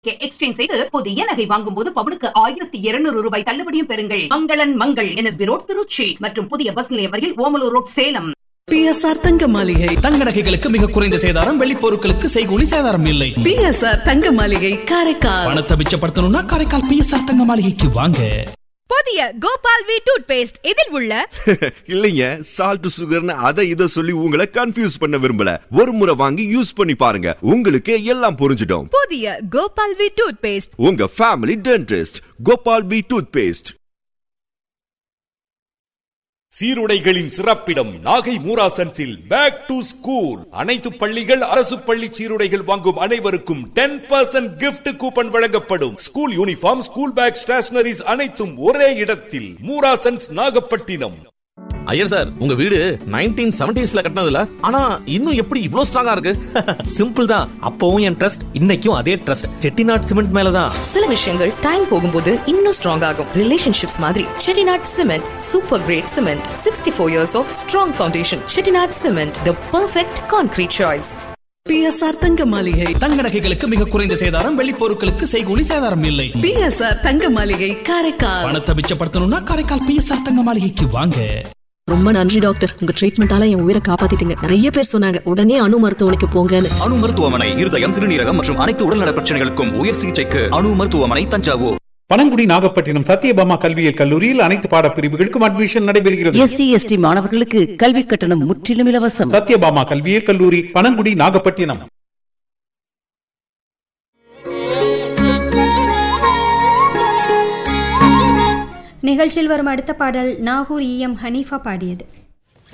exchange செய்து புதிய நகை வாங்கும் போது பவுனுக்கு ஆயிரத்தி இருநூறு ரூபாய் தள்ளுபடியும் பெறுங்கள் மங்களன் மங்கள் என்எஸ்பி ரோட் திருச்சி மற்றும் புதிய பஸ் நிலையம் அருகில் ஓமலூர் ரோட் சேலம் பிஎஸ்ஆர் தங்க மாளிகை தங்க நகைகளுக்கு மிக குறைந்த சேதாரம் வெள்ளி பொருட்களுக்கு செய்கூலி சேதாரம் இல்லை பிஎஸ்ஆர் தங்க மாளிகை காரைக்கால் பணத்தை மிச்சப்படுத்தணும்னா காரைக்கால் பிஎஸ்ஆர் தங்க மாளிகைக்கு வாங்க புதிய கோபால் வி டூத் பேஸ்ட் இதில் உள்ள இல்லைங்க சால்ட் சுகர்னு அதை இதை சொல்லி உங்களை கன்ஃபியூஸ் பண்ண விரும்பல ஒரு முறை வாங்கி யூஸ் பண்ணி பாருங்க உங்களுக்கு எல்லாம் புரிஞ்சிடும் புதிய கோபால் வி டூத் பேஸ்ட் உங்க family dentist Gopal P toothpaste சீருடைகளின் சிறப்பிடம் நாகை மூராசன்ஸில் பேக் டு ஸ்கூல் அனைத்து பள்ளிகள் அரசு பள்ளி சீருடைகள் வாங்கும் அனைவருக்கும் டென் பர்சன்ட் கிஃப்ட் கூப்பன் வழங்கப்படும் school uniform school bag stationeries அனைத்தும் ஒரே இடத்தில் மூராசன்ஸ் நாகப்பட்டினம் ஐயர் சார் உங்க வீடு நைன்டீன் செவன்டிஸ்ல கட்டினதுல ஆனா இன்னும் எப்படி இவ்ளோ ஸ்ட்ராங்கா இருக்கு சிம்பிள் தான் அப்பவும் என் ட்ரஸ்ட் இன்னைக்கும் அதே ட்ரஸ்ட் செட்டிநாட் சிமெண்ட் மேலதான் சில விஷயங்கள் டைம் போகும்போது இன்னும் ஸ்ட்ராங் ஆகும் ரிலேஷன்ஷிப்ஸ் மாதிரி Chettinad cement super great cement sixty four years of strong foundation Chettinad cement the perfect concrete choice BSR Thanga Maaligai தங்க நகைகளுக்கு மிக குறைந்த சேதாரம் வெள்ளி பொருட்களுக்கு செய்கூலி சேதாரம் இல்லை பிஎஸ்ஆர் தங்க மாளிகை காரைக்கால் பணத்தை மிச்சப்படுத்தணும்னா காரைக்கால் பிஎஸ்ஆர் தங்க மாளிகைக்கு வாங்க ரொம்ப நன்றி டாக்டர் உங்க ட்ரீட்மெண்டால என் உயிரை காப்பாத்திட்டீங்க நிறைய பேர் சொன்னாங்க உடனே அணு மருத்துவமனைக்கு போங்கன்னு அணு மருத்துவமனை இருதயம் சிறுநீரகம் மற்றும் அனைத்து உடல்நல பிரச்சனைகளுக்கும் உயர் சிகிச்சைக்கு அணு மருத்துவமனை தஞ்சாவூர் பனங்குடி நாகப்பட்டினம் சத்யபாமா கல்வியியல் கல்லூரியில் அனைத்து பாடப்பிரிவுகளுக்கும் அட்மிஷன் நடைபெறுகிறது எஸ்சி எஸ்டி மாணவர்களுக்கு கல்வி கட்டணம் முற்றிலும் இலவசம் சத்யபாமா கல்வியியல் கல்லூரி பனங்குடி நாகப்பட்டினம் நிகழ்ச்சியில் வரும் அடுத்த பாடல் நாகூர் இஎம் ஹனீஃபா பாடியது